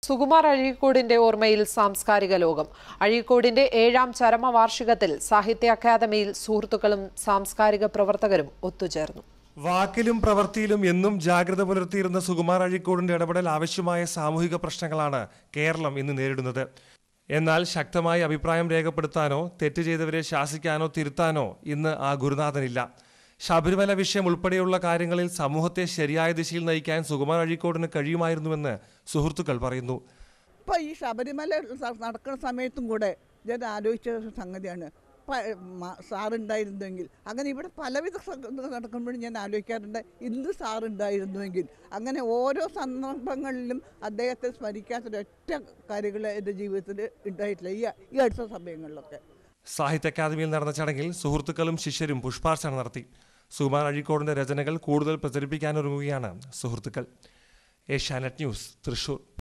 സുകുമാർ അഴീക്കോടിന്റെ ഓർമ്മയിൽ സാംസ്കാരിക ലോകം അഴീക്കോടിന്റെ ഏഴാം ചരമവാർഷികത്തിൽ സാഹിത്യ അക്കാദമിയിൽ സുഹൃത്തുക്കളും സാംസ്കാരിക പ്രവർത്തകരും ഒത്തുചേർന്നു വാക്കിലും പ്രവൃത്തിയിലും എന്നും ജാഗ്രത പുലർത്തിയിരുന്ന സുകുമാർ അഴീക്കോടിന്റെ ഇടപെടൽ ആവശ്യമായ സാമൂഹിക പ്രശ്നങ്ങളാണ് കേരളം ഇന്ന് നേരിടുന്നത് എന്നാൽ ശക്തമായി അഭിപ്രായം രേഖപ്പെടുത്താനോ തെറ്റ് ചെയ്തവരെ ശാസിക്കാനോ തിരുത്താനോ ഇന്ന് ആ ഗുരുനാഥനില്ല ശബരിമല വിഷയം ഉൾപ്പെടെയുള്ള കാര്യങ്ങളിൽ സമൂഹത്തെ ശരിയായ ദിശയിൽ നയിക്കാൻ സുകുമാർ അഴീക്കോടിന് കഴിയുമായിരുന്നുവെന്ന് സുഹൃത്തുക്കൾ പറയുന്നു ഇപ്പോൾ ഈ ശബരിമല സ- നടക്കുന്ന സമയത്തും കൂടെ ഞാൻ ആലോചിച്ച ഒരു സംഗതിയാണ് പ- മ- സാറുണ്ടായിരുന്നെങ്കിൽ അങ്ങനെ ഇവിടെ പലവിധ സ- ഇത് നടക്കുമ്പോഴും ഞാൻ ആലോചിക്കാറുണ്ട് ഇന്ന് സാറുണ്ടായിരുന്നുവെങ്കിൽ അങ്ങനെ ഓരോ സന്ദർഭങ്ങളിലും അദ്ദേഹത്തെ സ്മരിക്കാത്തൊരൊറ്റ കാര്യങ്ങൾ എൻ്റെ ജീവിതത്തിൽ ഉണ്ടായിട്ടില്ല ഈ ഈ അടുത്ത സമയങ്ങളിലൊക്കെ സാഹിത്യ അക്കാദമിയിൽ നടന്ന ചടങ്ങിൽ സുഹൃത്തുക്കളും ശിഷ്യരും പുഷ്പാർച്ചന നടത്തി സുകുമാർ അഴീക്കോടിന്റെ രചനകൾ കൂടുതൽ പ്രചരിപ്പിക്കാനൊരുങ്ങുകയാണ് സുഹൃത്തുക്കൾ ഏഷ്യാനെറ്റ് ന്യൂസ് തൃശൂർ